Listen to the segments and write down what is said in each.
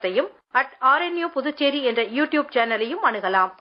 த்தையும் at RNU Puducherry என்ற YouTube சேனலையும் அணுகலாம்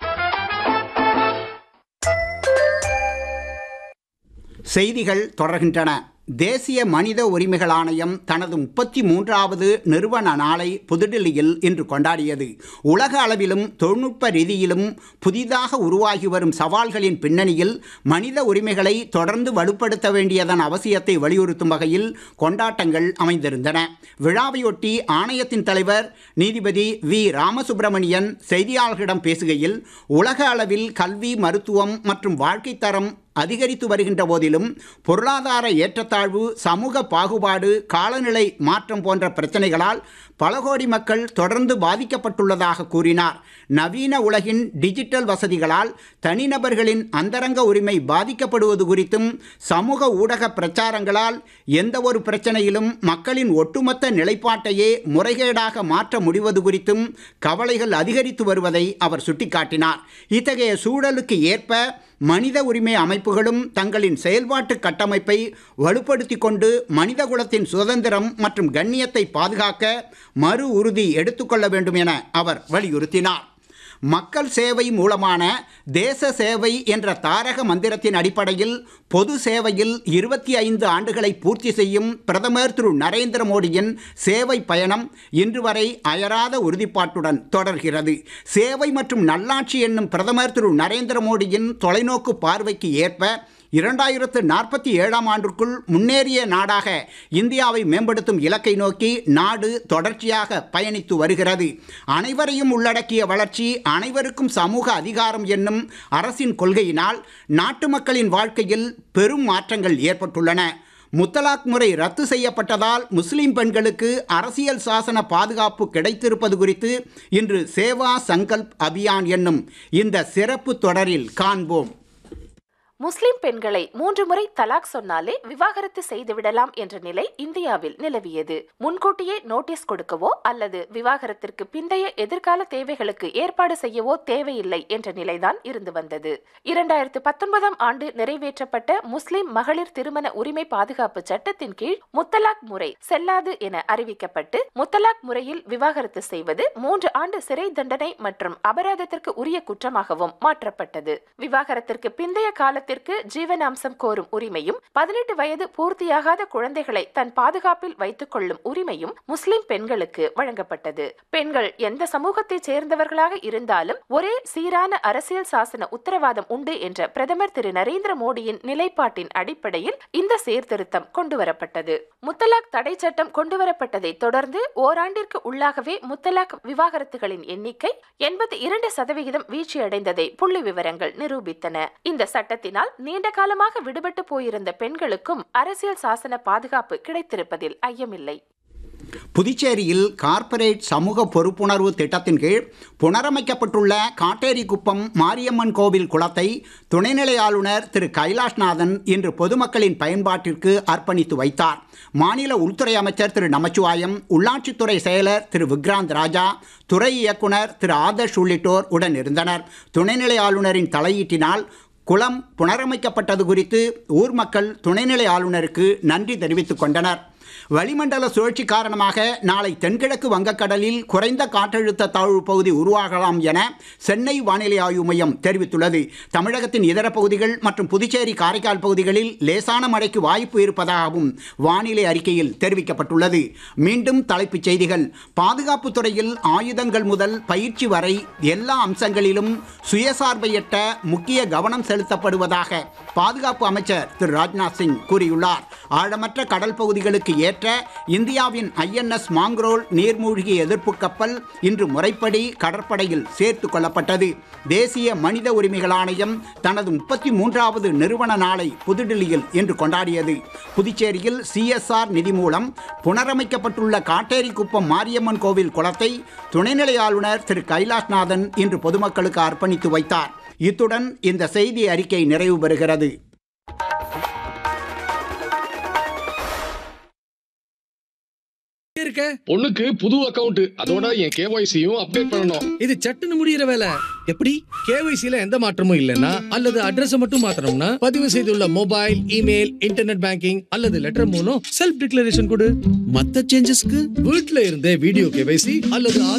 செய்திகள் தொடர்கின்றன தேசிய மனித உரிமைகள் ஆணையம் தனது முப்பத்தி மூன்றாவது நிறுவன நாளை புதுடில்லியில் இன்று கொண்டாடியது உலக அளவிலும் தொழில்நுட்ப ரீதியிலும் புதிதாக உருவாகி வரும் சவால்களின் பின்னணியில் மனித உரிமைகளை தொடர்ந்து வலுப்படுத்த வேண்டியதன் அவசியத்தை வலியுறுத்தும் வகையில் கொண்டாட்டங்கள் அமைந்திருந்தன விழாவையொட்டி ஆணையத்தின் தலைவர் நீதிபதி வி ராமசுப்பிரமணியன் செய்தியாளர்களிடம் பேசுகையில் உலக அளவில் கல்வி மருத்துவம் மற்றும் வாழ்க்கை தரம் அதிகரித்து வருகின்ற போதிலும் பொருளாதார ஏற்றத்தாழ்வு சமூக பாகுபாடு காலநிலை மாற்றம் போன்ற பிரச்சனைகளால் பல கோடி மக்கள் தொடர்ந்து பாதிக்கப்பட்டுள்ளதாக கூறினார் நவீன உலகின் டிஜிட்டல் வசதிகளால் தனிநபர்களின் அந்தரங்க உரிமை பாதிக்கப்படுவது குறித்தும் சமூக ஊடக பிரச்சாரங்களால் எந்த ஒரு பிரச்சனையிலும் மக்களின் ஒட்டுமொத்த நிலைப்பாட்டையே முறைகேடாக மாற்ற முடிவது குறித்தும் கவலைகள் அதிகரித்து வருவதை அவர் சுட்டிக்காட்டினார் இத்தகைய சூழலுக்கு ஏற்ப மனித உரிமை அமைப்புகளும் தங்களின் செயல்பாட்டு கட்டமைப்பை வலுப்படுத்தி கொண்டு மனிதகுலத்தின் சுதந்திரம் மற்றும் கண்ணியத்தை பாதுகாக்க மறு உறுதி எடுத்துக்கொள்ள வேண்டும் என அவர் வலியுறுத்தினார் மக்கள் சேவை மூலமான தேச சேவை என்ற தாரக மந்திரத்தின் அடிப்படையில் பொது சேவையில் இருபத்தி ஐந்து ஆண்டுகளை பூர்த்தி செய்யும் பிரதமர் திரு நரேந்திர மோடியின் சேவை பயணம் இன்று வரை அயராத உறுதிப்பாட்டுடன் தொடர்கிறது சேவை மற்றும் நல்லாட்சி என்னும் பிரதமர் திரு நரேந்திர மோடியின் தொலைநோக்கு பார்வைக்கு ஏற்ப இரண்டாயிரத்து நாற்பத்தி ஏழாம் ஆண்டிற்குள் முன்னேறிய நாடாக இந்தியாவை மேம்படுத்தும் இலக்கை நோக்கி நாடு தொடர்ச்சியாக பயணித்து வருகிறது அனைவரையும் உள்ளடக்கிய வளர்ச்சி அனைவருக்கும் சமூக அதிகாரம் என்னும் அரசின் கொள்கையினால் நாட்டு மக்களின் வாழ்க்கையில் பெரும் மாற்றங்கள் ஏற்பட்டுள்ளன முத்தலாக் முறை ரத்து செய்யப்பட்டதால் முஸ்லிம் பெண்களுக்கு அரசியல் சாசன பாதுகாப்பு கிடைத்திருப்பது குறித்து இன்று சேவா சங்கல்ப் அபியான் என்னும் இந்த சிறப்பு தொடரில் காண்போம் முஸ்லிம் பெண்களை மூன்று முறை தலாக் சொன்னாலே விவாகரத்து செய்துவிடலாம் என்ற நிலை இந்தியாவில் நிலவியது முன்கூட்டியே நோட்டீஸ் கொடுக்கவோ அல்லது விவாகரத்திற்கு பிந்தைய எதிர்கால தேவைகளுக்கு ஏற்பாடு செய்யவோ தேவையில்லை என்ற நிலைதான் இருந்து வந்தது இரண்டாயிரத்து பத்தொன்பதாம் ஆண்டு நிறைவேற்றப்பட்ட முஸ்லிம் மகளிர் திருமண உரிமை பாதுகாப்பு சட்டத்தின் கீழ் முத்தலாக் முறை செல்லாது என அறிவிக்கப்பட்டு முத்தலாக் முறையில் விவாகரத்து செய்வது மூன்று ஆண்டு சிறை தண்டனை மற்றும் அபராதத்திற்கு உரிய குற்றமாகவும் மாற்றப்பட்டது விவாகரத்திற்கு பிந்தைய காலத்தில் குடும்பத்திற்கு ஜீவனாம்சம் கோரும் உரிமையும் பதினெட்டு வயது பூர்த்தியாகாத குழந்தைகளை தன் பாதுகாப்பில் வைத்துக் கொள்ளும் உரிமையும் முஸ்லிம் பெண்களுக்கு வழங்கப்பட்டது பெண்கள் எந்த சமூகத்தை சேர்ந்தவர்களாக இருந்தாலும் ஒரே சீரான அரசியல் சாசன உத்தரவாதம் உண்டு என்ற பிரதமர் திரு நரேந்திர மோடியின் நிலைப்பாட்டின் அடிப்படையில் இந்த சீர்திருத்தம் கொண்டுவரப்பட்டது முத்தலாக் தடை சட்டம் கொண்டுவரப்பட்டதை தொடர்ந்து ஓராண்டிற்கு உள்ளாகவே முத்தலாக் விவாகரத்துகளின் எண்ணிக்கை எண்பத்தி இரண்டு சதவிகிதம் வீழ்ச்சியடைந்ததை புள்ளி விவரங்கள் நிரூபித்தன இந்த சட்டத்தினால் இதனால் நீண்ட காலமாக விடுபட்டு போயிருந்த பெண்களுக்கும் அரசியல் சாசன பாதுகாப்பு கிடைத்திருப்பதில் ஐயமில்லை புதுச்சேரியில் கார்ப்பரேட் சமூக பொறுப்புணர்வு திட்டத்தின் கீழ் புனரமைக்கப்பட்டுள்ள காட்டேரிக்குப்பம் மாரியம்மன் கோவில் குளத்தை துணைநிலை ஆளுநர் திரு கைலாஷ்நாதன் இன்று பொதுமக்களின் பயன்பாட்டிற்கு அர்ப்பணித்து வைத்தார் மாநில உள்துறை அமைச்சர் திரு நமச்சிவாயம் உள்ளாட்சித்துறை செயலர் திரு விக்ராந்த் ராஜா துறை இயக்குனர் திரு ஆதர்ஷ் உள்ளிட்டோர் உடன் இருந்தனர் துணைநிலை ஆளுநரின் தலையீட்டினால் குளம் புனரமைக்கப்பட்டது குறித்து ஊர் மக்கள் துணைநிலை ஆளுநருக்கு நன்றி தெரிவித்துக் கொண்டனர் வளிமண்டல சுழற்சி காரணமாக நாளை தென்கிழக்கு வங்கக்கடலில் குறைந்த காற்றழுத்த தாழ்வு பகுதி உருவாகலாம் என சென்னை வானிலை ஆய்வு மையம் தெரிவித்துள்ளது தமிழகத்தின் இதர பகுதிகள் மற்றும் புதுச்சேரி காரைக்கால் பகுதிகளில் லேசான மழைக்கு வாய்ப்பு இருப்பதாகவும் வானிலை அறிக்கையில் தெரிவிக்கப்பட்டுள்ளது மீண்டும் தலைப்புச் செய்திகள் பாதுகாப்பு துறையில் ஆயுதங்கள் முதல் பயிற்சி வரை எல்லா அம்சங்களிலும் சுயசார்பை எட்ட முக்கிய கவனம் செலுத்தப்படுவதாக பாதுகாப்பு அமைச்சர் திரு ராஜ்நாத் சிங் கூறியுள்ளார் ஆழமற்ற கடல் பகுதிகளுக்கு ஏற்ற இந்தியாவின் ஐஎன்எஸ் மாங்க்ரோல் நீர்மூழ்கி எதிர்ப்பு கப்பல் இன்று முறைப்படி கடற்படையில் சேர்த்து கொள்ளப்பட்டது தேசிய மனித உரிமைகள் ஆணையம் தனது முப்பத்தி மூன்றாவது நிறுவன நாளை புதுடில்லியில் இன்று கொண்டாடியது புதுச்சேரியில் சிஎஸ்ஆர் நிதி மூலம் புனரமைக்கப்பட்டுள்ள காட்டேரிக்குப்பம் மாரியம்மன் கோவில் குளத்தை துணைநிலை ஆளுநர் திரு கைலாஷ்நாதன் இன்று பொதுமக்களுக்கு அர்ப்பணித்து வைத்தார் இத்துடன் இந்த செய்தி அறிக்கை நிறைவு பெறுகிறது இருக்க பொண்ணுக்கு புது அக்கவுண்ட் அதோட என் கேஒய்சியும் அப்டேட் பண்ணணும் இது சட்டுன்னு முடியிற வேலை எப்படி கேவைசில எந்த மாற்றமும் இல்லனா அல்லது அட்ரஸ் மட்டும் மாத்தணும்னா பதிவு செய்துள்ள மொபைல் இமெயில் இன்டர்நெட் பேங்கிங் அல்லது லெட்டர் மூலம் செல்ஃப் டிக்ளரேஷன் கொடு மத்த சேஞ்சஸ்க்கு வீட்ல இருந்தே வீடியோ கேவைசி அல்லது